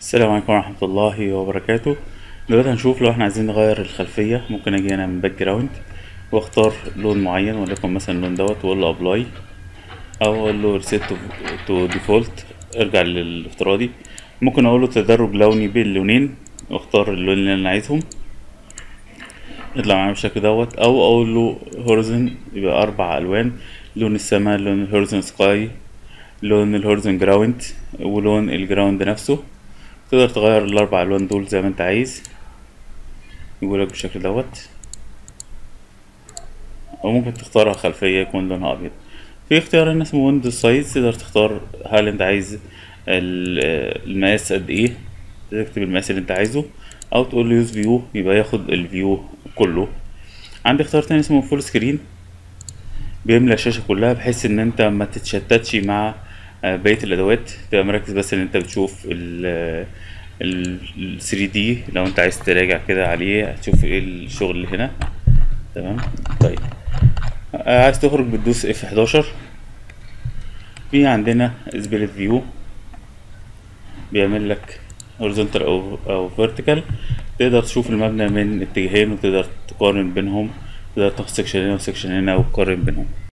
السلام عليكم ورحمة الله وبركاته دلوقتي هنشوف لو احنا عايزين نغير الخلفية ممكن اجي هنا من باك جراوند واختار لون معين وليكن مثلا اللون دوت واقول له ابلاي او اقول له ريسيت تو ديفولت ارجع للافتراضي ممكن اقول له تدرج لوني بين اللونين واختار اللون اللي انا عايزهم يطلع معايا بالشكل دوت او اقول له هورزن يبقى اربع الوان لون السماء لون الهورزن سكاي لون الهورزن جراوند ولون الجراوند نفسه تقدر تغير الاربع الوان دول زي ما انت عايز يقولك بالشكل دوت او ممكن تختارها خلفية يكون لونها ابيض في اختيار هنا اسمه ويندوز سايز تقدر تختار هل انت عايز ال- المقاس قد ايه تكتب المقاس اللي انت عايزه او تقول له يوز فيو يبقى ياخد الفيو كله عندي اختيار تاني اسمه فول سكرين بيملى الشاشة كلها بحيث ان انت ما تتشتتش مع آه، بقية الادوات تبقى مركز بس ان انت بتشوف ال ال 3 دي لو انت عايز تراجع كده عليه هتشوف ايه الشغل اللي هنا تمام طيب آه، عايز تخرج بتدوس اف 11 في عندنا سبليت فيو بيعمل لك horizontal او او vertical تقدر تشوف المبنى من اتجاهين وتقدر تقارن بينهم تقدر تاخد سكشن هنا وسكشن هنا وتقارن بينهم